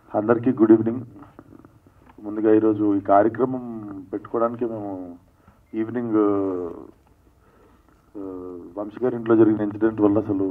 అందరికీ good evening ముందుగా ఈరోజు ఈ కార్యక్రమం పెట్టుకోవడానికి మేము ఈవినింగ్ వంశీ గారి ఇంట్లో జరిగిన ఇన్సిడెంట్ వల్ల అసలు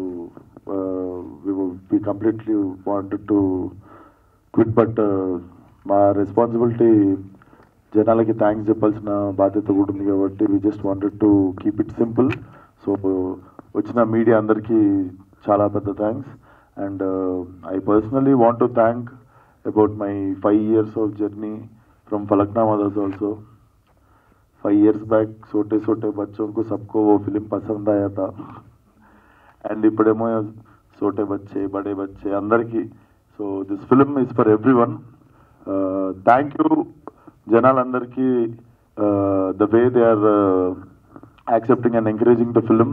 we completely wanted to quit but మా రెస్పాన్సిబిలిటీ జనాలకి థ్యాంక్స్ చెప్పాల్సిన బాధ్యత కూడా ఉంది కాబట్టి we just wanted to keep it simple so వచ్చిన మీడియా అందరికీ చాలా పెద్ద thanks and I personally want to thank about my five years of journey from Falaknuma Das also five years back छोटे छोटे बच्चों को सबको वो फिल्म पसंद आया था అండ్ ఇప్పుడేమో छोटे बच्चे बड़े बच्चे అందరికీ so this film is for everyone thank you జనాలందరికీ the way they are accepting and encouraging the film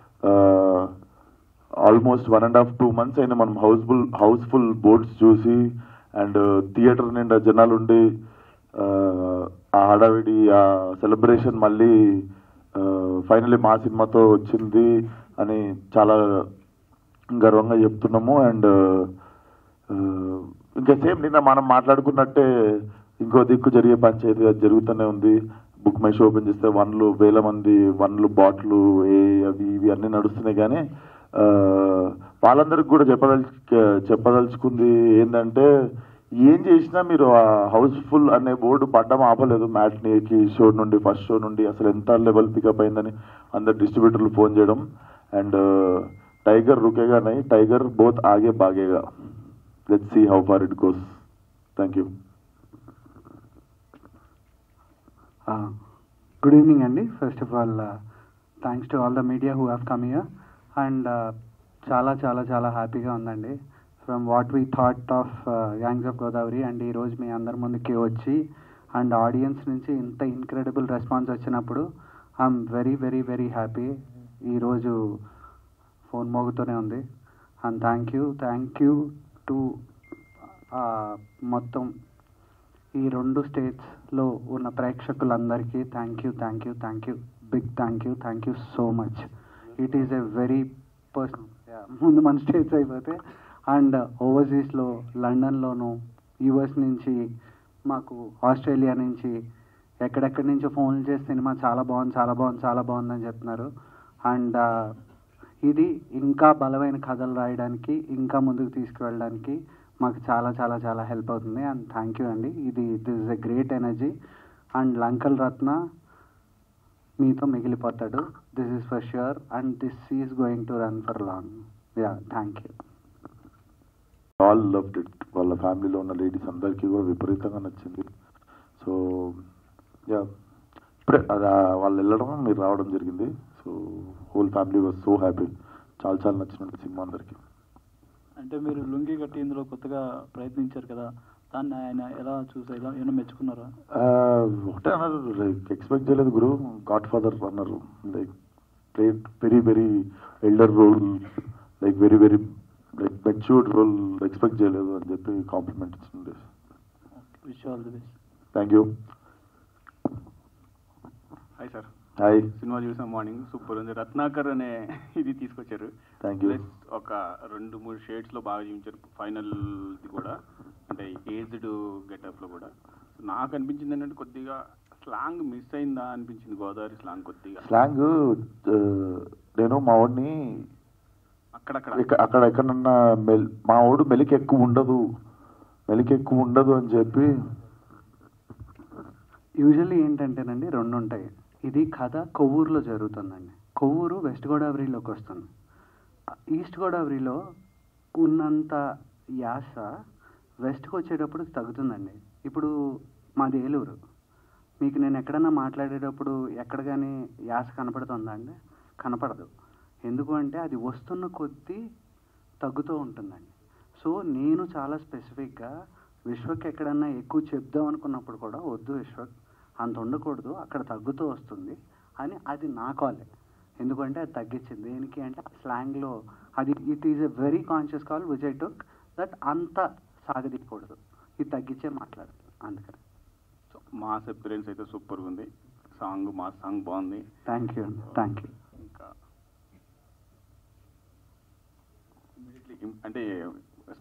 almost one and half two months అయినా మనం హౌస్ఫుల్ హౌస్ఫుల్ బోర్డ్స్ చూసి అండ్ థియేటర్ నిండా జనాలు ఉండి ఆ హడావిడి ఆ సెలబ్రేషన్ మళ్ళీ ఫైనలీ మా సినిమాతో వచ్చింది అని చాలా గర్వంగా చెప్తున్నాము అండ్ ఇంకా సేమ్ నిన్న మనం మాట్లాడుకున్నట్టే ఇంకో దిక్కు జరిగే పంచాయతీ అది జరుగుతూనే ఉంది బుక్ మై షో ఓపెన్ చేస్తే వన్లు వేల మంది వన్లు బాట్లు ఏ అవి ఇవి అన్నీ నడుస్తున్నాయి కానీ ఆ, వాళ్ళందరికి కూడా చెప్పదల్ చెప్పదలుచుకుంది ఏంటంటే ఏం చేసినా మీరు ఆ హౌస్ఫుల్ అనే బోర్డు పడ్డం ఆపలేదు మ్యాట్నీకి షో నుండి ఫస్ట్ షో నుండి అసలు ఎంత లెవెల్ పికప్ అయిందని అందరు డిస్ట్రిబ్యూటర్లు ఫోన్ చేయడం అండ్ టైగర్ రుకేగా నై టైగర్ బోత్ ఆగే బాగేగా let see how far it goes thank you good evening అండి first of all thanks to all the media who have come here and చాలా చాలా చాలా హ్యాపీగా ఉందండి from what we thought of gangs of Godavari and ఈరోజు మీ అందరి ముందుకి వచ్చి అండ్ ఆడియన్స్ నుంచి ఇంత ఇన్క్రెడిబుల్ రెస్పాన్స్ వచ్చినప్పుడు I'm very very very happy ఈరోజు ఫోన్ మోగుతూనే ఉంది and thank you thank you to మొత్తం ఈ రెండు స్టేట్స్లో ఉన్న ప్రేక్షకులందరికీ thank you thank you thank you big thank you thank you so much it is a very personal ముందు మన స్టేట్స్ అయిపోతే అండ్ ఓవర్సీస్లో లండన్లోను యుఎస్ నుంచి మాకు ఆస్ట్రేలియా నుంచి ఎక్కడెక్కడి నుంచో ఫోన్లు చేసి సినిమా చాలా బాగుంది చాలా బాగుంది చాలా బాగుందని చెప్తున్నారు అండ్ ఇది ఇంకా బలమైన కథలు రాయడానికి ఇంకా ముందుకు తీసుకువెళ్ళడానికి మాకు చాలా చాలా చాలా హెల్ప్ అవుతుంది అండ్ థ్యాంక్ యూ అండి ఇది this is a great energy and Lankala Ratna మీతో మిగిలిపోతాడు this is for sure and this is going to run for long yeah thank you all loved it వాళ్ళ ఫ్యామిలీలో ఉన్న లేడీస్ అందరికీ కూడా విపరీతంగా నచ్చింది సో యా ఇప్పుడే అది ఆ- వాళ్ళు వెళ్ళడం మీరు రావడం జరిగింది so whole family was so happy చాలా చాలా నచ్చినట్టు సినిమా అందరికీ అంటే మీరు లుంగి కట్టి ఇందులో కొత్తగా ప్రయత్నించారు కదా దాన్ని ఆయన ఎలా చూసారు ఎలా ఏమైనా మెచ్చుకున్నారా ఆ, ఒకటే అన్నారు లైక్ ఎక్స్పెక్ట్ చేయలేదు గురు గాడ్ ఫాదర్ అన్నారు like played very very elder role like very very like matured role expect చేయలేదు అని చెప్పి కాంప్లిమెంట్ ఇచ్చింది wish all the best thank you hi sir hi సినిమా చూసాం మార్నింగ్ సూపర్ ఉంది రత్నాకర్ అనే ఇది తీసుకొచ్చారు థ్యాంక్ యూ ప్లస్ ఒక రెండు మూడు షేడ్స్ లో బాగా చూపించారు ఫైనల్ కూడా అంటే ఏజ్డ్ గెటప్ లో కూడా నాకు అనిపించింది ఏంటంటే కొద్దిగా స్లాంగ్ మిస్ అయిందా అనిపించింది గోదావరి స్లాంగ్ కొద్దిగా స్లాంగ్ నేను మా వాడిని అక్కడక్కడ ఇక- అక్కడ ఎక్కడన్నా మెల్ మా వాడు మెలికి ఎక్కువ ఉండదు మెలికి ఎక్కువ ఉండదు అని చెప్పి యూజువల్లీ ఏంటంటేనండి రెండు ఉంటాయి ఇది కథ కొవ్వూరులో జరుగుతుందండి కొవ్వూరు వెస్ట్ గోదావరిలోకి వస్తుంది ఈస్ట్ గోదావరిలో ఉన్నంత యాస వెస్ట్కి వచ్చేటప్పుడు తగ్గుతుందండి ఇప్పుడు మాది ఏలూరు మీకు నేను ఎక్కడన్నా మాట్లాడేటప్పుడు ఎక్కడ కానీ యాస కనపడుతుందా అండి కనపడదు ఎందుకు అంటే అది వస్తున్న కొద్దీ తగ్గుతూ ఉంటుందండి సో నేను చాలా స్పెసిఫిక్గా విశ్వక్ ఎక్కడన్నా ఎక్కువ చెప్దాం అనుకున్నప్పుడు కూడా వద్దు విశ్వక్ అంత ఉండకూడదు అక్కడ తగ్గుతూ వస్తుంది అని అది నా కాలే ఎందుకంటే అది తగ్గించింది దేనికి అంటే స్లాంగ్లో అది it is a very conscious call which I took that అంత సాగదీయకూడదు ఇది తగ్గించే మాట్లాడాలి అందుకని సో మాస్ అపిరెన్స్ అయితే సూపర్ ఉంది సాంగ్ మా సాంగ్ బాగుంది థ్యాంక్ యూ అండి థ్యాంక్ యూ ఇంకా immediately im- అంటే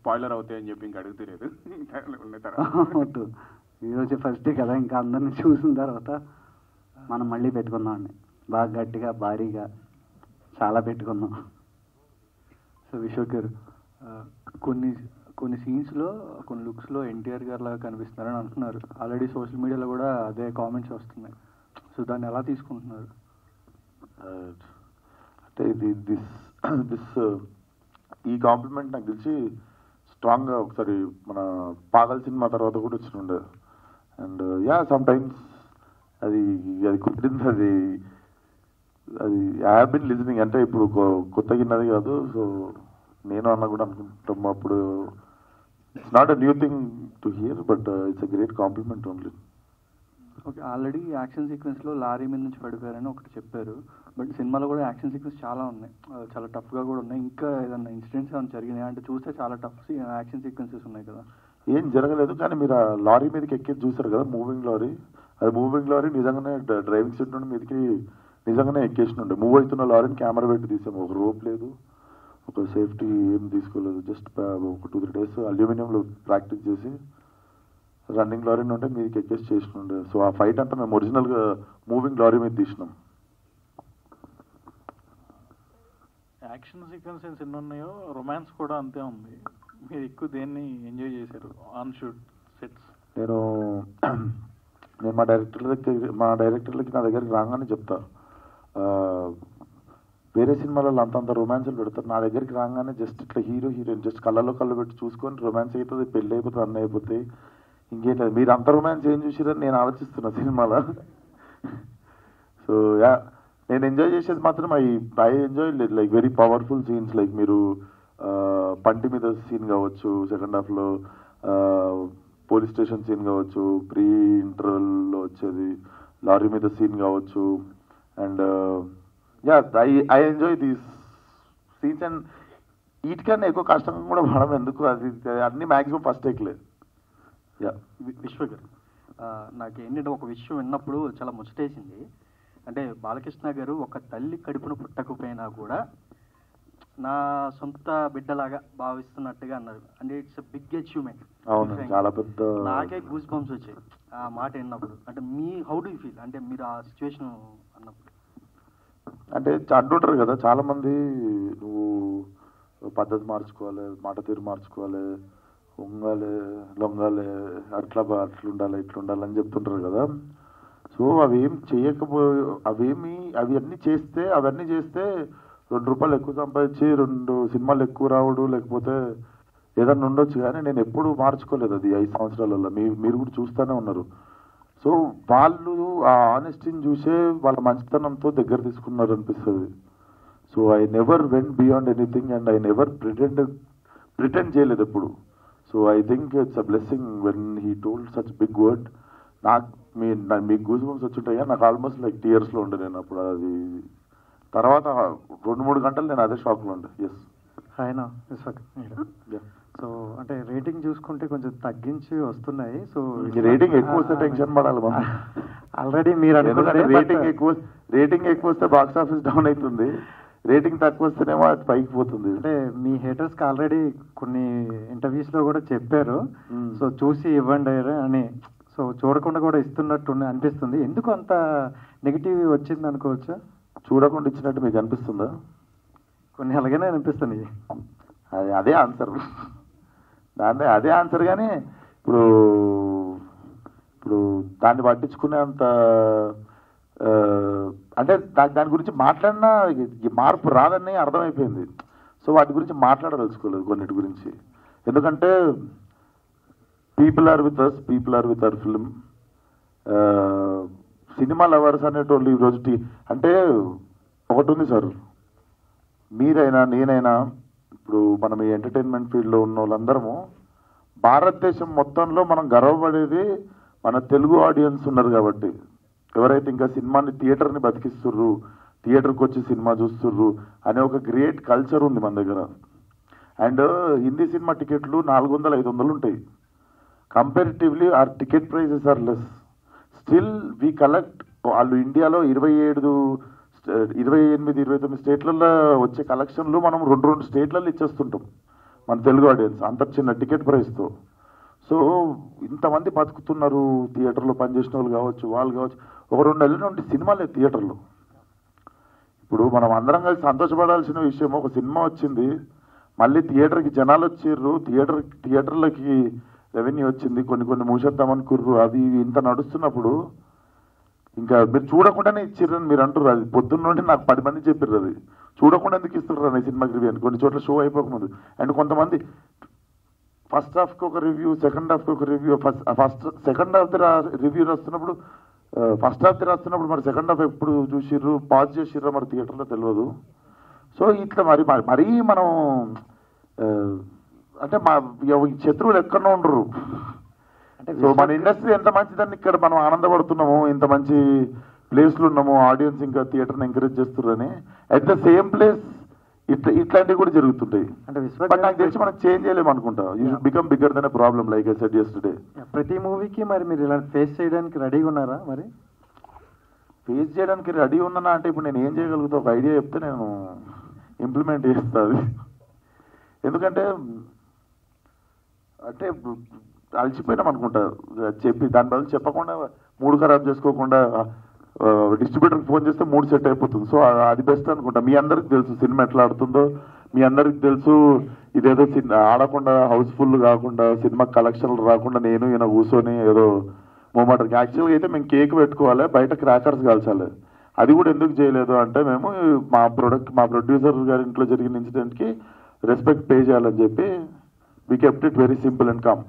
స్పాయిలర్ అవుతాయని చెప్పి ఇంకా అడుగుతలేదు ఉన్న తర్వాత వద్దు ఈరోజు ఫస్ట్ కదా ఇంకా అందరిని చూసిన తర్వాత మనం మళ్ళీ పెట్టుకుందాం అండి బాగా గట్టిగా భారీగా చాలా పెట్టుకుందాం సో విశ్వక్ గారు ఆ, కొన్ని కొన్ని సీన్స్లో కొన్ని లుక్స్లో ఎన్టీఆర్ గారు లాగా కనిపిస్తున్నారని అంటున్నారు ఆల్రెడీ సోషల్ మీడియాలో కూడా అదే కామెంట్స్ వస్తున్నాయి సో దాన్ని ఎలా తీసుకుంటున్నారు Uh, అంటే ఇది దిస్ దిస్ ఈ కాంప్లిమెంట్ నాకు తెలిసి స్ట్రాంగ్గా ఒకసారి మన పాగల్ సినిమా తర్వాత కూడా వచ్చిండే అండ్ యా సమ్ టైమ్స్ అది అది కుదిరింది అది అది ఐ హావ్ బిన్ లిజనింగ్ అంటే ఇప్పుడు కొ- కొత్తగా విన్నది కాదు సో నేను అన్న కూడా అనుకుంటాం అప్పుడు it's not a new thing to hear but it's a great compliment only okay already action సీక్వెన్స్లో లారీ మీద నుంచి పడిపోయారని ఒకటి చెప్పారు బట్ సినిమాలో కూడా యాక్షన్ సీక్వెన్స్ చాలా ఉన్నాయి ఆ, చాలా టఫ్గా కూడా ఉన్నాయి ఇంకా ఏదన్నా ఇన్సిడెంట్స్ ఏమైనా జరిగినాయి అంటే చూస్తే చాలా టఫ్ యాక్షన్ సీక్వెన్సెస్ ఉన్నాయి కదా ఏం జరగలేదు కానీ మీరు ఆ లారీ మీదకి ఎక్కి చూసారు కదా మూవింగ్ లారీ అది మూవింగ్ లారీ నిజంగానే డ- డ్రైవింగ్ సీట్ నుండి మీదకి నిజంగానే ఎక్కేసినుండే మూవ్ అవుతున్న లారీని కెమెరా పెట్టి తీసాము ఒక రోప్ లేదు ఒక సేఫ్టీ ఏం తీసుకోలేదు జస్ట్ ఒక టూ త్రీ డేస్ అల్యూమినియంలో ప్రాక్టీస్ చేసి రన్నింగ్ లారీ నుండి మీదకి ఎక్కేసి చేసినుండే సో ఆ ఫైట్ అంతా మేము ఒరిజినల్గా మూవింగ్ లారీ మీద తీసినాం యాక్షన్ సీక్వెన్సెస్ ఎన్ని ఉన్నాయో రొమాన్స్ కూడా అంతే ఉంది మీరు ఎక్కువ దేన్ని ఎంజాయ్ చేశారు ఆన్ షూట్ సెట్స్ నేను నేను మా డైరెక్టర్ దగ్గర మా డైరెక్టర్లకి నా దగ్గరికి రాగానే చెప్తా ఆ, వేరే సినిమాలలో అంతంత రొమాన్స్లు పెడతారు నా దగ్గరికి రాగానే జస్ట్ ఇట్లా హీరో హీరోయిన్ జస్ట్ కళ్ళలో కళ్ళు పెట్టి చూసుకొని రొమాన్స్ అవుతుంది పెళ్ళి అయిపోతుంది అన్నీ అయిపోతాయి ఇంకేం లేదు మీరు అంత రొమాన్స్ ఏం చూసిరని నేను ఆలోచిస్తున్నా సినిమాలో సో యా నేను ఎంజాయ్ చేసేది మాత్రం I I enjoy like very powerful scenes like మీరు ఆ, పంటి మీద సీన్ కావచ్చు సెకండ్ హాఫ్లో పోలీస్ స్టేషన్ సీన్ కావచ్చు ప్రీ ఇంటర్వెల్లో వచ్చేది లారీ మీద సీన్ కావచ్చు and yeah I I enjoy these scenes and వీటికన్నా ఎక్కువ కష్టంగా కూడా పడడం ఎందుకు అది అన్ని మ్యాక్సిమం ఫస్ట్ టేక్లేదు యా వి- విశ్వ గారు ఆ, నాకు ఏంటంటే ఒక విషయం విన్నప్పుడు చాలా ముచ్చటేసింది అంటే బాలకృష్ణ గారు ఒక తల్లి కడుపున పుట్టకపోయినా కూడా నా సొంత బిడ్డలాగా భావిస్తున్నట్టుగా అన్నారు అంటే ఇట్స్ బిగ్ అచీవ్మెంట్ అవును చాలా పెద్ద నాకే గూస్ బంప్స్ వచ్చాయి ఆ మాట విన్నప్పుడు అంటే మీ హౌ డూ ఫీల్ అంటే మీరు ఆ సిచ్యువేషన్ అన్నప్పుడు అంటే అంటుంటారు కదా చాలా మంది నువ్వు పద్ధతి మార్చుకోవాలి మాట తీరు మార్చుకోవాలి ఉంగాలి లొంగాలి అట్లా బా- అట్లా ఉండాలి ఇట్లా ఉండాలి అని చెప్తుంటారు కదా సో అవి ఏం చేయకపో అవేమి అవి అన్నీ చేస్తే అవన్నీ చేస్తే రెండు రూపాయలు ఎక్కువ సంపాదించి రెండు సినిమాలు ఎక్కువ రావడు లేకపోతే ఏదన్నా ఉండొచ్చు కానీ నేను ఎప్పుడు మార్చుకోలేదు అది ఐదు సంవత్సరాలలో మీ మీరు కూడా చూస్తూనే ఉన్నారు సో వాళ్ళు ఆ ఆనెస్టీని చూసే వాళ్ళ మంచితనంతో దగ్గర తీసుకున్నారు అనిపిస్తుంది so I never went beyond anything and I never pretend pretend చేయలేదు ఎప్పుడు so I think it's a blessing when he told such big word నాకు మీ నా- మీకు గూజ్ బంప్స్ వచ్చుంటాయి నాకు ఆల్మోస్ట్ లైక్ టీయర్స్లో ఉండే నేను అప్పుడు అది తర్వాత రెండు మూడు గంటలు నేను అదే షాక్లో ఉండే ఎస్ ఆయన విశ్వక్ సో అంటే రేటింగ్ చూసుకుంటే కొంచెం తగ్గించి వస్తున్నాయి సో రేటింగ్ ఎక్కువ వస్తే టెన్షన్ పడాలి మనం ఆల్రెడీ మీరు అనుకున్నదే రేటింగ్ ఎక్కువ రేటింగ్ ఎక్కువ వస్తే బాక్స్ ఆఫీస్ డౌన్ అవుతుంది రేటింగ్ తక్కువ వస్తేనేమో అది పైకి పోతుంది అంటే మీ haters కి ఆల్రెడీ కొన్ని ఇంటర్వ్యూస్ లో కూడా చెప్పారు Hmm. సో చూసి ఇవ్వండి అని సో చూడకుండా కూడా ఇస్తున్నట్టు అనిపిస్తుంది ఎందుకు అంత నెగిటివ్ వచ్చింది అనుకోవచ్చా చూడకుండా ఇచ్చినట్టు మీకు అనిపిస్తుందా కొన్ని అలాగనే అనిపిస్తున్నాయి అది అదే ఆన్సర్ దాన్ని అదే ఆన్సర్ కానీ ఇప్పుడు ఇప్పుడు దాన్ని పట్టించుకునేంత ఆ, అంటే దా- దాని గురించి మాట్లాడినా ఈ మార్పు రాదని అర్థమైపోయింది సో వాటి గురించి మాట్లాడదలుచుకోలేదు కొన్నిటి గురించి ఎందుకంటే people are with us people are with our film సినిమా లవర్స్ అనేటోళ్ళు ఈరోజు టీ- అంటే ఒకటి ఉంది సార్ మీరైనా నేనైనా ఇప్పుడు మనం ఈ ఎంటర్టైన్మెంట్ ఫీల్డ్లో ఉన్న వాళ్ళందరము భారతదేశం మొత్తంలో మనం గర్వపడేది మన తెలుగు ఆడియన్స్ ఉన్నారు కాబట్టి ఎవరైతే ఇంకా సినిమాని థియేటర్ని బతికిస్తుర్రు థియేటర్కి వచ్చి సినిమా చూస్తుర్రు అనే ఒక గ్రేట్ కల్చర్ ఉంది మన దగ్గర అండ్ హిందీ సినిమా టికెట్లు నాలుగు వందలు ఐదు వందలు ఉంటాయి comparatively are ticket prices are less still we collect వాళ్ళు ఇండియాలో ఇరవై ఏడు ఇరవై ఎనిమిది ఇరవై తొమ్మిది స్టేట్లలో వచ్చే కలెక్షన్లు మనం రెండు రెండు స్టేట్లలో ఇచ్చేస్తుంటాం మన తెలుగు ఆడియన్స్ అంత చిన్న టికెట్ ప్రైస్తో సో ఇంతమంది బతుకుతున్నారు థియేటర్లో పనిచేసిన వాళ్ళు కావచ్చు వాళ్ళు కావచ్చు ఒక రెండు నెలల నుండి సినిమాలే థియేటర్లో ఇప్పుడు మనం అందరం కలిసి సంతోషపడాల్సిన విషయం ఒక సినిమా వచ్చింది మళ్ళీ థియేటర్కి జనాలు వచ్చిర్రు థియేటర్ థియేటర్లకి రెవెన్యూ వచ్చింది కొన్ని కొన్ని మూసేద్దామనుకుర్రు అది ఇవి ఇంత నడుస్తున్నప్పుడు ఇంకా మీరు చూడకుండానే ఇచ్చిర్రని మీరు అంటారు అది పొద్దున్న నుండి నాకు పది మంది చెప్పారు అది చూడకుండా ఎందుకు ఇస్తున్నారు అనే సినిమాకి రివ్యూ అని కొన్ని చోట్ల షో అయిపోకముందు అండ్ కొంతమంది ఫస్ట్ హాఫ్కి ఒక రివ్యూ సెకండ్ హాఫ్కి ఒక review first first second half రా రివ్యూ రాస్తున్నప్పుడు ఫస్ట్ హాఫ్ రాస్తున్నప్పుడు మరి సెకండ్ హాఫ్ ఎప్పుడు చూసిర్రు పాజ్ చేసిర్రో మరి థియేటర్లో తెలియదు సో ఇట్లా మరి మరి- మరీ మనం ఆ, అంటే మా ఎవ- శత్రువులు ఎక్కడో ఉండరు అంటే సో మన ఇండస్ట్రీ ఎంత మంచిదని ఇక్కడ మనం ఆనందపడుతున్నాము ఇంత మంచి ప్లేస్లు ఉన్నాము ఆడియన్స్ ఇంకా థియేటర్ని ఎంకరేజ్ చేస్తున్నారని అట్ ద సేమ్ ప్లేస్ ఇట్లా ఇట్లాంటివి కూడా జరుగుతుంటాయి అంటే విశ్వ బట్ నాకు తెలిసి మనం చేంజ్ చేయలేము అనుకుంటా you should become bigger then problem like I said yesterday ప్రతి మూవీకి మరి మీరు ఇలా ఫేస్ చేయడానికి రెడీగా ఉన్నారా మరి ఫేస్ చేయడానికి రెడీ ఉన్నానా అంటే ఇప్పుడు నేను ఏం చేయగలుగుతా ఒక ఐడియా చెప్తే నేను ఇంప్లిమెంట్ చేస్తా అది ఎందుకంటే అంటే అలసిపోయినాం అనుకుంటా చెప్పి దాని బదులు చెప్పకుండా మూడు ఖరాబ్ చేసుకోకుండా డిస్ట్రిబ్యూటర్కి ఫోన్ చేస్తే మూడు సెట్ అయిపోతుంది సో అది బెస్ట్ అనుకుంటా మీ అందరికి తెలుసు సినిమా ఎట్లా ఆడుతుందో మీ అందరికి తెలుసు ఇదేదో సిన్- ఆడకుండా హౌస్ఫుల్ కాకుండా సినిమా కలెక్షన్లు రాకుండా నేను ఈయన కూర్చొని ఏదో మూమెంట్ యాక్చువల్గా అయితే మేము కేక్ పెట్టుకోవాలి బయట క్రాకర్స్ కాల్చాలి అది కూడా ఎందుకు చేయలేదు అంటే మేము మా ప్రొడక్ట్ మా ప్రొడ్యూసర్ గారి ఇంట్లో జరిగిన ఇన్సిడెంట్కి రెస్పెక్ట్ పే చేయాలని చెప్పి we kept it very simple and come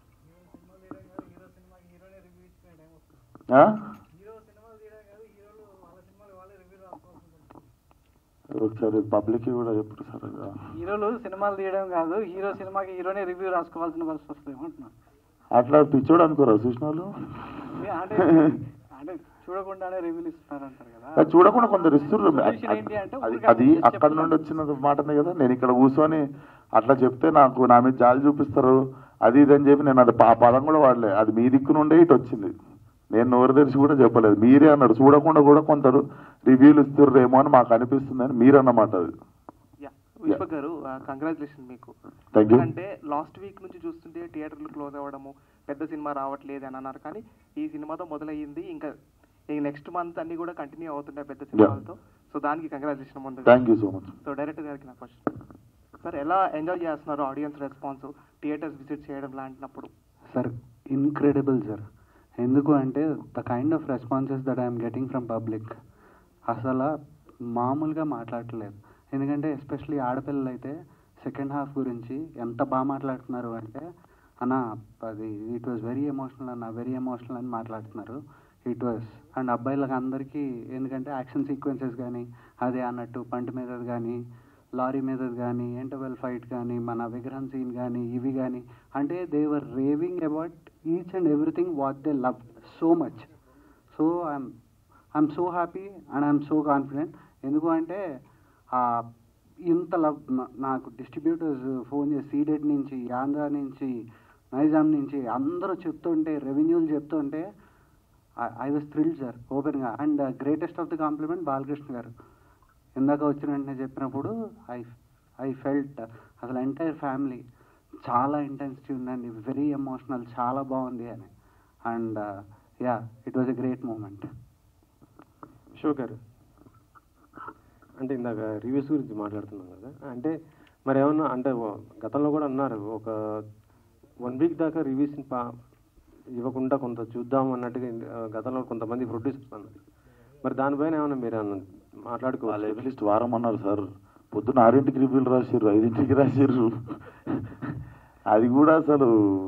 ఒకసారి పబ్లిక్ కూడా ఎప్పుడు సార్ అది. హీరోలు సినిమాలు తీయడం కాదు హీరో సినిమాకి హీరోనే రివ్యూ రాసుకోవాల్సిన పరిస్థితి వస్తుంది ఏమంటున్నా అట్లా పిచ్చోడు అనుకోరా చూసిన వాళ్ళు అంటే అంటే చూడకుండానే రివ్యూలు ఇస్తున్నారు అంటారు కదా అది చూడకుండా కొందరు ఇస్తుర్రు Solution ఏంటి అంటే అది ఊరికే అది చెప్పడం. అక్కడ నుండి వచ్చిన మాటనే కదా నేను ఇక్కడ కూర్చొని అట్లా చెప్తే నాకు నా మీద జాలి చూపిస్తారు అది ఇది అని చెప్పి నేను అది ఆ పదం కూడా వాడలే అది మీ దిక్కు నుండే ఇటు వచ్చింది నేను నోరు తెరిచి కూడా చెప్పలేదు మీరే అన్నారు చూడకుండా కూడా కొందరు రివ్యూలు ఇస్తుర్రేమో అని మాకు అనిపిస్తుంది అని మీరు అన్నమాట అది యా విశ్వ గారు కంగ్రాచులేషన్ మీకు Thank you. అంటే లాస్ట్ వీక్ నుంచి చూస్తుంటే థియేటర్లు క్లోజ్ అవ్వడము పెద్ద సినిమా రావట్లేదు అని అన్నారు కానీ ఈ సినిమాతో మొదలయ్యింది ఇంకా ఈ నెక్స్ట్ మంత్ అన్ని కూడా కంటిన్యూ అవుతున్నాయి పెద్ద సినిమాలతో సో దానికి కంగ్రాచులేషన్ ముందు thank you so much so director గారికి నా క్వశ్చన్ సార్ ఎలా ఎంజాయ్ చేస్తున్నారు ఆడియన్స్ రెస్పాన్స్ థియేటర్స్ విజిట్ చేయడం లాంటినప్పుడు సార్ ఇన్క్రెడిబుల్ సార్ ఎందుకు అంటే the kind of responses that I'm getting from public అసలు మామూలుగా మాట్లాడట్లేదు ఎందుకంటే ఎస్పెషలీ ఆడపిల్లలు అయితే సెకండ్ హాఫ్ గురించి ఎంత బాగా మాట్లాడుతున్నారు అంటే అన్న అది ఇట్ వాజ్ వెరీ ఎమోషనల్ అన్న వెరీ ఎమోషనల్ అని మాట్లాడుతున్నారు ఇట్ వాజ్ అండ్ అబ్బాయిలకు అందరికీ ఎందుకంటే యాక్షన్ సీక్వెన్సెస్ కానీ అదే అన్నట్టు పంట మీదది కానీ లారీ మీదది కానీ ఇంటర్వెల్ ఫైట్ కానీ మన విగ్రహం సీన్ కానీ ఇవి కానీ అంటే they were raving about each and everything what they love so much so I'm I'm so happy and I'm so confident ఎందుకు అంటే ఆ, ఇంత లవ్ నా- నాకు డిస్ట్రిబ్యూటర్స్ ఫోన్ చేసి సీడెడ్ నుంచి ఆంధ్ర నుంచి నైజాం నుంచి అందరూ చెప్తుంటే రెవెన్యూలు చెప్తుంటే ఐ వాజ్ థ్రిల్డ్ సార్ ఓపెన్గా and greatest of the compliment Balakrishna garu ఇందాక వచ్చిన వెంటనే చెప్పినప్పుడు ఐ ఐ ఫెల్ట్ అసలు ఎంటైర్ ఫ్యామిలీ చాలా ఇంటెన్సిటీ ఉందండి వెరీ ఎమోషనల్ చాలా బాగుంది అని and yeah it was a great moment show గారు అంటే ఇందాక రివ్యూస్ గురించి మాట్లాడుతున్నాం కదా అంటే మరి ఏమన్నా అంటే ఓ- గతంలో కూడా అన్నారు ఒక వన్ వీక్ దాకా రివ్యూస్ ఇవ్వకుండా కొంత చూద్దాం అన్నట్టుగా ఆ, గతంలో కొంతమంది ప్రొడ్యూసర్స్ అన్నారు మరి దానిపైన ఏమన్నా మీరు ఏమన్నా వాళ్ళు మాట్లాడుకోవాలి అట్లీస్ట్ వారం అన్నారు సార్ పొద్దున్న ఆరింటికి రివ్యూలు రాసిర్రు ఐదింటికి రాసిర్రు అది కూడా అసలు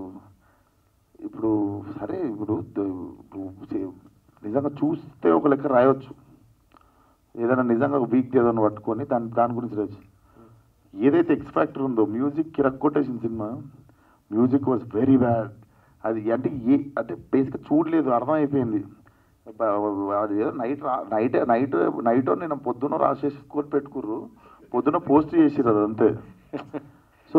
ఇప్పుడు సరే ఇప్పుడు ద- ఇప్పుడు చే- నిజంగా చూస్తే ఒక లెక్క రాయొచ్చు ఏదైనా నిజంగా ఒక వీక్ ఏదైనా పట్టుకొని దాని దాని గురించి రాయొచ్చు ఏదైతే ఎక్స్ ఫ్యాక్టర్ ఉందో మ్యూజిక్ కిరక్కొట్టేసిన సినిమా మ్యూజిక్ వాజ్ వెరీ బ్యాడ్ అది అంటే ఏ అంటే బేసిక్గా చూడలేదు అర్థమైపోయింది బ- అది ఏదో నైట్ రా నైట్ నైట్ నైట్ నేను పొద్దున రాసేసుకొని పెట్టుకుర్రు పొద్దున పోస్ట్ చేసిర్రు అది అంతే సో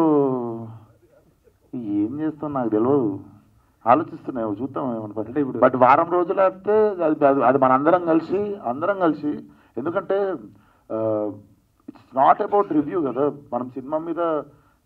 ఏం చేస్తాం నాకు తెలియదు ఆలోచిస్తున్నాయి చూద్దాం అంటే ఇప్పుడు- బట్ వారం రోజులు అయితే అది అది- అది మన అందరం కలిసి అందరం కలిసి ఎందుకంటే ఇట్స్ నాట్ అబౌట్ రివ్యూ కదా మనం సినిమా మీద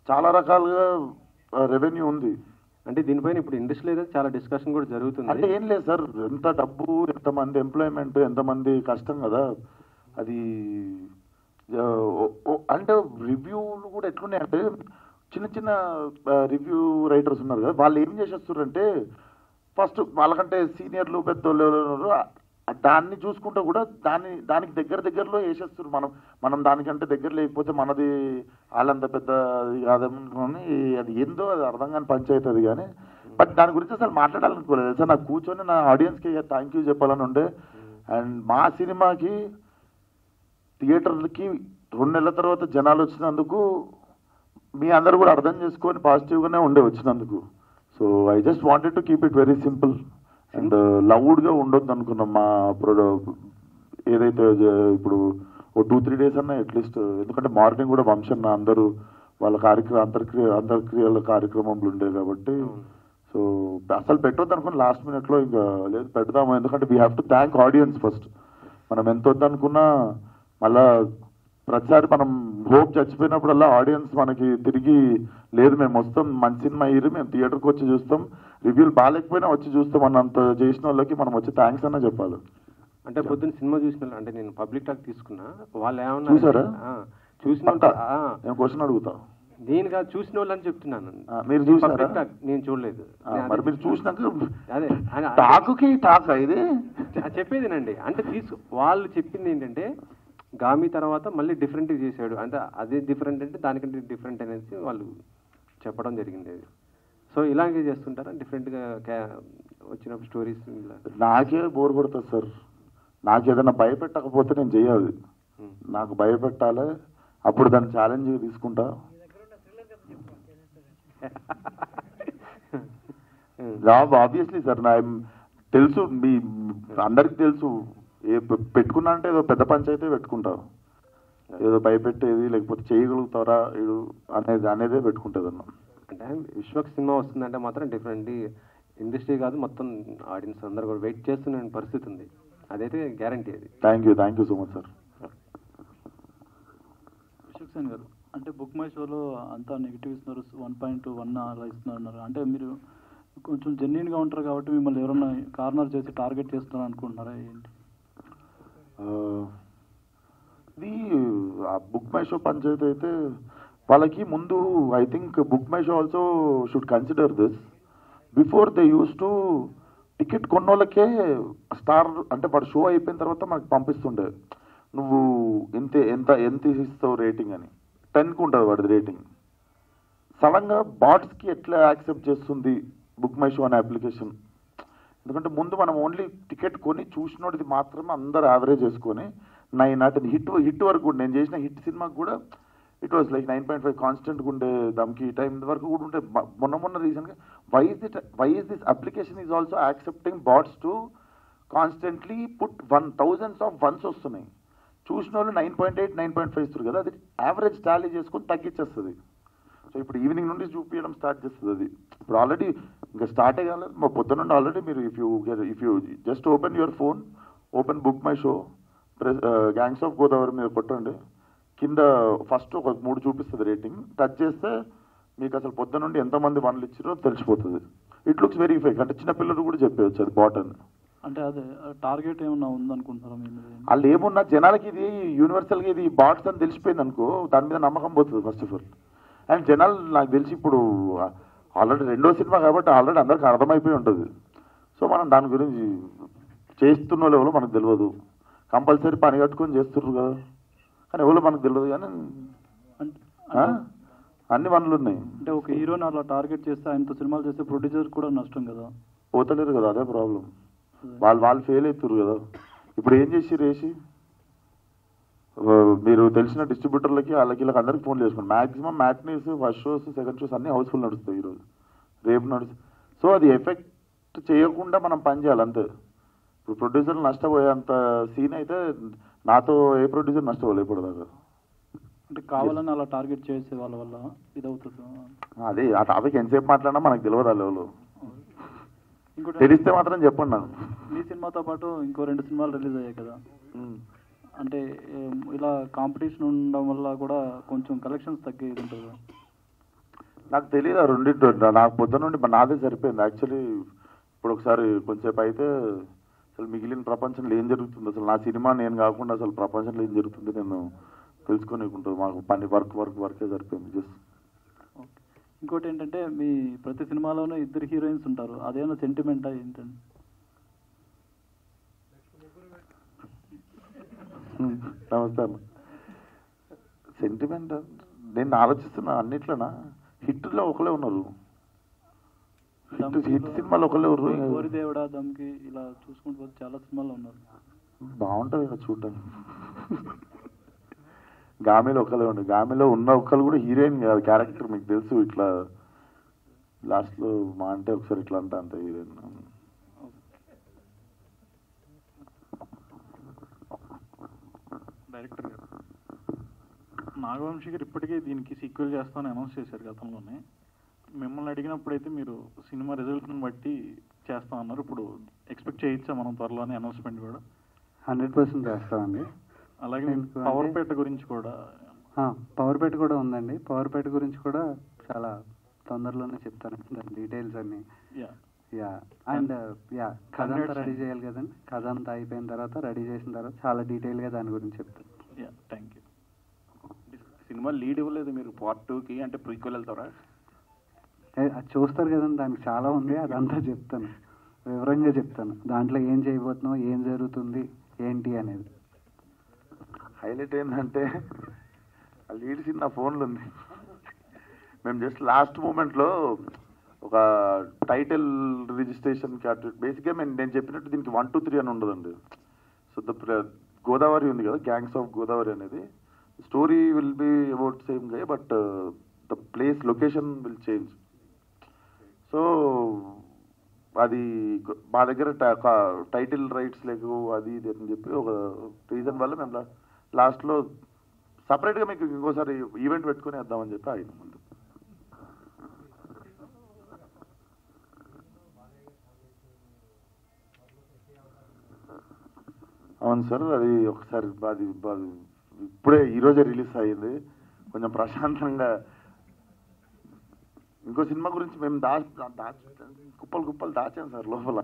చాలా రకాలుగా రెవెన్యూ ఉంది అంటే దీనిపైన ఇప్పుడు ఇండస్ట్రీలో అయితే చాలా డిస్కషన్ కూడా జరుగుతుంది అంటే ఏం లేదు సార్ ఎంత డబ్బు ఎంతమంది ఎంప్లాయ్మెంట్ ఎంతమంది కష్టం కదా అది ఆ, ఓ- ఓ- అంటే రివ్యూలు కూడా ఎట్లున్నాయంటే చిన్న చిన్న రివ్యూ రైటర్స్ ఉన్నారు కదా వాళ్ళు ఏం చేసేస్తారంటే ఫస్ట్ వాళ్ళకంటే సీనియర్లు పెద్దోళ్ళు ఎవరు ఉన్నారో, ఆ దాన్ని చూసుకుంటూ కూడా దాన్ని దానికి దగ్గర దగ్గరలో వేసేస్తారు మనం మనం దానికంటే దగ్గర లేకపోతే మనది వాళ్ళంత పెద్ద ఇది కాదనుకొని అది ఏందో అది అర్థం కాని పంచాయతీ అది కానీ బట్ దాని గురించి అసలు మాట్లాడాలనుకోలేదు సార్ నాకు కూర్చొని నా ఆడియన్స్కి థ్యాంక్ యూ చెప్పాలని ఉండే అండ్ మా సినిమాకి థియేటర్లకి రెండు నెలల తర్వాత జనాలు వచ్చినందుకు మీ అందరూ కూడా అర్థం చేసుకొని పాజిటివ్గానే ఉండే వచ్చినందుకు so I just wanted to keep it very simple and లౌడ్గా ఉండొద్దు అనుకున్నాం మా ప్రొడో ఏదైతే జ- ఇప్పుడు ఓ టూ త్రీ డేస్ అన్నా అట్లీస్ట్ ఎందుకంటే మార్నింగ్ కూడా వంశన్న అందరూ వాళ్ళ కార్యక్రమ అంతర్క్రియ అంతర్క్రియల కార్యక్రమంలో ఉండే కాబట్టి సో అసలు పెట్టొద్దు అనుకుని లాస్ట్ మినిట్లో ఇంకా లేదు పెడదాము ఎందుకంటే we have to thank audience first మనం ఎంత వద్దనుకున్నా మళ్ళా ప్రతిసారి మనం హోప్ చచ్చిపోయినప్పుడల్లా ఆడియన్స్ మనకి తిరిగి లేదు మేము వస్తాం మంచి సినిమా ఇరు మేము థియేటర్కి వచ్చి చూస్తాం రివ్యూలు బాగాలేకపోయినా వచ్చి చూస్తాం అన్నంత చేసిన వాళ్ళకి మనం వచ్చి థ్యాంక్స్ అన్న చెప్పాలి అంటే పొద్దున్న సినిమా చూసిన వాళ్ళు- అంటే నేను పబ్లిక్ టాక్ తీసుకున్నా వాళ్ళు ఏమన్నా చూసారా? చూసిన పక్కా? వాళ్ళు- ఆ, నేను క్వశ్చన్ అడుగుతా నేను కాదు చూసిన వాళ్ళు అని చెప్తున్నాను ఆ, మీరు నేను చూసారా? public talk నేను చూడలేదు ఆ, నేను మరి అదే- మీరు చూసినాక అదే ఆయన- టాకుకి టాక్ ఇది ఆ, చెప్పేదేనండి అంటే తీసు వాళ్ళు చెప్పింది ఏంటంటే గామి తర్వాత మళ్ళీ డిఫరెంట్ చేశాడు అంటే అదే డిఫరెంట్ అంటే దానికంటే డిఫరెంట్ అనేసి వాళ్ళు చెప్పడం జరిగింది అది సో ఇలాగే చేస్తుంటారా డిఫరెంట్గా వచ్చినప్పుడు స్టోరీస్ ఇలా నాకే బోర్ కొడుతుంది సార్ నాకు ఏదైనా భయపెట్టకపోతే నేను చేయాలి నాకు భయపెట్టాలి అప్పుడు దాన్ని ఛాలెంజ్ తీసుకుంటా జాబ్ ఆబ్వియస్లీ సార్ నా తెలుసు మీ అందరికి తెలుసు ఏ పె- పెట్టుకున్నా అంటే ఏదో పెద్ద పంచాయితీ పెట్టుకుంటా ఏదో భయపెట్టేది లేకపోతే చేయగలుగుతారా ఇది అనేది అనేదే పెట్టుకుంటుంది అన్న అంటే విశ్వక్ సినిమా వస్తుందంటే మాత్రం డిఫరెంట్ ఇండస్ట్రీ కాదు మొత్తం ఆడియన్స్ అందరు కూడా వెయిట్ చేస్తున్న పరిస్థితి ఉంది అదైతే గ్యారంటీ అది thank you thank you so much sir Ashok Sen garu అంటే బుక్ మై షోలో అంతా నెగిటివ్ ఇస్తున్నారు వన్ పాయింట్ వన్ అలా ఇస్తున్నారు అన్నారు అంటే మీరు కొంచెం జెన్యున్గా ఉంటారు కాబట్టి మిమ్మల్ని ఎవరన్నా కార్నర్ చేసి టార్గెట్ చేస్తున్నారు అనుకుంటున్నారా ఏంటి ఆ, ఇది ఆ బుక్ మై షో పంచాయతీ అయితే వాళ్ళకి ముందు I think book my show also should consider this before they use to ticket కొన్నోళ్ళకే స్టార్ అంటే వాడు షో అయిపోయిన తర్వాత మనకు పంపిస్తుండే నువ్వు ఎంత ఎంత ఎంత ఇస్తావు రేటింగ్ అని టెన్కి ఉంటుంది వాడిది రేటింగ్ సడన్గా బాట్స్కి ఎట్లా యాక్సెప్ట్ చేస్తుంది బుక్ మై షో అనే అప్లికేషన్ ఎందుకంటే ముందు మనం ఓన్లీ టికెట్ కొని చూసినోడిది మాత్రమే అందరు యావరేజ్ చేసుకొని నైన్ నాట్ హిట్ హిట్ వరకు కూడా నేను చేసిన హిట్ సినిమాకి కూడా it was like nine point five కాన్స్టెంట్గా ఉండే దమ్కి ఈ టైం వరకు కూడా ఉంటే మ- మొన్న మొన్న రీసెంట్గా why is that why is this application is also accepting bots to constantly put one thousands of ones వస్తున్నాయి చూసిన వాళ్ళు nine point eight nine point five ఇస్తారు కదా అది యావరేజ్ టాలీ చేసుకొని తగ్గించేస్తుంది సో ఇప్పుడు ఈవినింగ్ నుండి చూపించడం స్టార్ట్ చేస్తుంది అది ఇప్పుడు ఆల్రెడీ ఇంకా స్టార్ట్ కాలేదు మా పొద్దున నుండి ఆల్రెడీ మీరు if you if you just open your phone open book my show press gangs of Godavari మీద కొట్టండి కింద ఫస్ట్ ఒక మూడు చూపిస్తుంది రేటింగ్ టచ్ చేస్తే మీకు అసలు పొద్దున నుండి ఎంతమంది వన్లు ఇచ్చారో తెలిసిపోతుంది ఇట్ లుక్స్ వెరీ ఫేక్ అంటే చిన్న పిల్లలు కూడా చెప్పేయచ్చు అది బాటన్ అంటే అదే టార్గెట్ ఏమన్నా ఉందనుకుంటారా మీ మీద వాళ్ళు ఏమున్నా జనాలకి ఇది యూనివర్సల్గా ఇది బాట్స్ అని తెలిసిపోయింది అనుకో దాని మీద నమ్మకం పోతుంది ఫస్ట్ ఆఫ్ ఆల్ అండ్ జనాలు నాకు తెలిసి ఇప్పుడు ఆల్రెడీ రెండో సినిమా కాబట్టి ఆల్రెడీ అందరికి అర్థమైపోయి ఉంటుంది సో మనం దాని గురించి చేస్తున్న వాళ్ళు ఎవరో మనకు తెలియదు కంపల్సరీ పని కట్టుకొని చేస్తుర్రు కదా కానీ ఎవరో మనకు తెలియదు కానీ అంటే ఆ? అన్ని పనులు ఉన్నాయి అంటే ఒక హీరోని అలా టార్గెట్ చేస్తే ఆయనతో సినిమాలు చేస్తే ప్రొడ్యూసర్ కూడా నష్టం కదా పోతలేరు కదా అదే ప్రాబ్లం వాళ్ళు వాళ్ళు ఫెయిల్ అవుతారు కదా ఇప్పుడు ఏం చేసి రేసి ఆ, మీరు తెలిసిన డిస్ట్రిబ్యూటర్లకి వాళ్ళకి వీళ్ళకి అందరికి ఫోన్ చేసుకోండి maximum matinees first shows second shows అన్ని హౌస్ఫుల్ నడుస్తాయి ఈరోజు రేపు నడుస్తాయి సో అది ఎఫెక్ట్ చేయకుండా మనం పని చేయాలి అంతే ఇప్పుడు ప్రొడ్యూసర్లు నష్టపోయేంత సీన్ అయితే నాతో ఏ ప్రొడ్యూసర్ నష్టపోలే ఇప్పటిదాకా అంటే కావాలని అలా టార్గెట్ చేసే వాళ్ళ వల్ల ఇదవుతుంది అదే ఆ టాపిక్ ఎంతసేపు మాట్లాడినా మనకు తెలియదు ఆ లెవెల్ ఇంకోటి తెలిస్తే మాత్రం చెప్పండి నాకు మీ సినిమాతో పాటు ఇంకో రెండు సినిమాలు రిలీజ్ అయ్యాయి కదా అంటే ఏం, ఇలా కాంపిటీషన్ ఉండడం వల్ల కూడా కొంచెం కలెక్షన్స్ తగ్గేది ఉంటుంది కదా. నాకు తెలియదు ఆ రెండింటి నాకు పొద్దున నుండి మరి నాదే సరిపోయింది యాక్చువల్లీ ఇప్పుడు ఒకసారి కొంచెంసేపు అయితే అసలు మిగిలిన ప్రపంచంలో ఏం జరుగుతుంది అసలు నా సినిమా నేను కాకుండా అసలు ప్రపంచంలో ఏం జరుగుతుంది నేను తెలుసుకొని మాకు పని వర్క్ వర్క్ వర్కే సరిపోయింది జస్ట్ ఇంకోటి ఏంటంటే మీ ప్రతి సినిమాలోనూ ఇద్దరు హీరోయిన్స్ ఉంటారు అదేమో సెంటిమెంటా ఏంటండి నమస్తే అమ్మ సెంటిమెంట్ నేను ఆలోచిస్తున్నా అన్నిట్లోనా హిట్లో ఒకలే ఉన్నారు హిట్ హిట్ సినిమాలు ఒకలే ఉన్నారు కోరి దేవుడా దమ్కి ఇలా చూసుకుంటూ పోతే చాలా సినిమాలు ఉన్నారు బాగుంటుంది కదా చూడడానికి గామిలో ఒకలే ఉండే గామిలో ఉన్న ఒక్కరు కూడా హీరోయిన్ కాదు క్యారెక్టర్ మీకు తెలుసు ఇట్లా లాస్ట్లో మా అంటే ఒకసారి ఇట్లా అంటే అంత హీరోయిన్ డైరెక్టర్ గారు నాగవంశీ గారు ఇప్పటికే దీనికి సీక్వెల్ చేస్తామని అనౌన్స్ చేశారు గతంలోనే మిమ్మల్ని అడిగినప్పుడైతే మీరు సినిమా రిజల్ట్ని బట్టి చేస్తామన్నారు ఇప్పుడు ఎక్స్పెక్ట్ చేయొచ్చా మనం త్వరలోనే అనౌన్స్మెంట్ కూడా హండ్రెడ్ పర్సెంట్ చేస్తామండి అలాగే ఎందుకు అంటే- పవర్పేట గురించి కూడా పవర్ పేట కూడా ఉందండి పవర్ పేట గురించి కూడా చాలా తొందరలోనే చెప్తాను దాని డీటెయిల్స్ అన్ని యా యా అండ్ యా కథ అంతా Congrats రెడీ అండి. చేయాలి కదండి కథ అంతా అయిపోయిన తర్వాత రెడీ చేసిన తర్వాత చాలా డీటెయిల్గా దాని గురించి చెప్తాను యా థ్యాంక్ యూ సినిమా లీడ్ ఇవ్వలేదు మీరు పార్ట్ టూకి అంటే ప్రీక్వెల్ వెళ్తారా ఏ, అది చూస్తారు కదండి దానికి చాలా ఉంది అదంతా చెప్తాను వివరంగా చెప్తాను దాంట్లో ఏం చేయబోతున్నావు ఏం జరుగుతుంది ఏంటి అనేది హైలైట్ ఏంటంటే ఆ లీడ్ సీన్ నా ఫోన్లో ఉంది మేము జస్ట్ లాస్ట్ మూమెంట్లో ఒక టైటిల్ రిజిస్ట్రేషన్కి అటు బేసిక్గా మేము నేను చెప్పినట్టు దీనికి వన్ టూ త్రీ అని ఉండదండి సో ద గోదావరి ఉంది కదా గ్యాంగ్స్ ఆఫ్ గోదావరి అనేది story will be about same గే but the place location will change so అది కొ- మా దగ్గర టైటిల్ రైట్స్ లేకు అది ఇది అని చెప్పి ఒక రీజన్ వల్ల మేము లాస్ట్లో సపరేట్గా మీకు ఇంకోసారి ఈవెంట్ పెట్టుకొని వేద్దామని చెప్పి ఆగిన ముందు అవును సార్ అది ఒకసారి అది అది ఇప్పుడే ఈరోజే రిలీజ్ అయ్యింది కొంచెం ప్రశాంతంగా ఇంకో సినిమా గురించి మేము దా దాచి కుప్పలు కుప్పలు దాచాం సార్ లోపల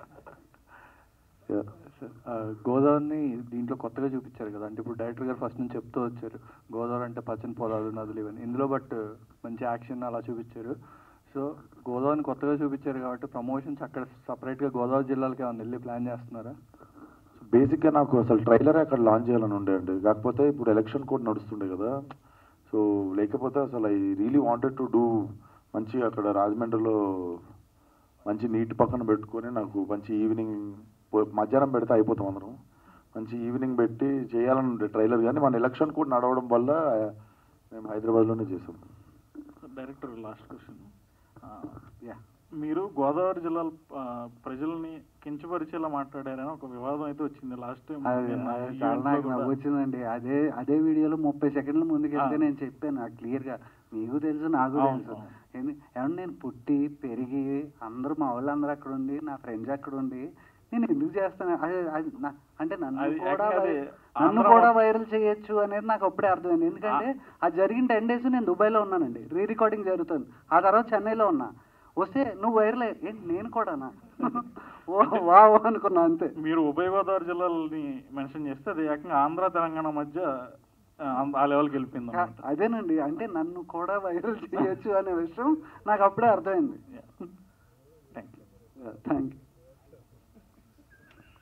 Yeah. ఆ, గోదావరిని దీంట్లో కొత్తగా చూపించారు కదా అంటే ఇప్పుడు డైరెక్టర్ గారు ఫస్ట్ నుంచి చెప్తూ వచ్చారు గోదావరి అంటే పచ్చని పొలాలు నదులు ఇవన్నీ ఇందులో బట్ మంచి యాక్షన్ అలా చూపించారు సో గోదావరిని కొత్తగా చూపించారు కాబట్టి ప్రమోషన్స్ అక్కడ సపరేట్గా గోదావరి జిల్లాలకి ఏమైనా వెళ్ళి ప్లాన్ చేస్తున్నారా బేసిక్గా నాకు అసలు ట్రైలరే అక్కడ లాంచ్ చేయాలని ఉండే అండి కాకపోతే ఇప్పుడు ఎలక్షన్ కూడా నడుస్తుండే కదా సో లేకపోతే అసలు I really wanted to do మంచి అక్కడ రాజమండ్రిలో మంచి నీటి పక్కన పెట్టుకొని నాకు మంచి ఈవినింగ్ మధ్యాహ్నం పెడితే అయిపోతాం అందరం మంచి ఈవినింగ్ పెట్టి చేయాలని ఉండే ట్రైలర్ కానీ మన ఎలక్షన్ కూడా నడవడం వల్ల మేము హైదరాబాద్లోనే చేసాం డైరెక్టర్ లాస్ట్ క్వశ్చన్ యా మీరు గోదావరి జిల్లాల ఆ, ప్రజల్ని కించపరిచేలా మాట్లాడారని ఒక వివాదం అయితే వచ్చింది లాస్ట్ టైం అది అది చాలా నాకు నవ్వు వచ్చిందండి అదే అదే వీడియోలో ముప్పై సెకండ్ల ముందుకు వెళ్తే ఆ. నేను చెప్పాను నాకు క్లియర్గా మీకు తెలుసు నాకు అవును, తెలుసు అవును. ఏంది- ఏమన్నా నేను పుట్టి పెరిగి అందరూ మా వాళ్ళందరూ అక్కడ ఉండి నా ఫ్రెండ్స్ అక్కడ ఉండి నేను ఎందుకు చేస్తాను అదే అది నా- అంటే నన్ను అది కూడా actually వై- అది నన్ను ఆంధ్ర కూడా మొత్తం- వైరల్ చేయొచ్చు అనేది నాకు అప్పుడే అర్థమైంది ఎందుకంటే అది జరిగిన టెన్ డేస్ నేను దుబాయ్లో ఉన్నానండి రీ రికార్డింగ్ జరుగుతుంది ఆ తర్వాత చెన్నైలో ఉన్నా వస్తే నువ్వు వైరల్ అయ్యి ఏంటి నేను కూడానా ఓ వావ్ అనుకున్నా అంతే మీరు ఉభయ గోదావరి జిల్లాలని మెన్షన్ చేస్తే అది ఏకంగా ఆంధ్ర తెలంగాణ మధ్య ఆ, ఆ లెవెల్కి వెళ్ళిపోయింది ఆ, అదేనండి అంటే నన్ను కూడా వైరల్ చేయొచ్చు అనే విషయం నాకు అప్పుడే అర్థమైంది thank you thank you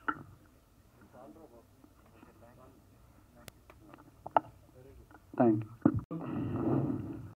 thank you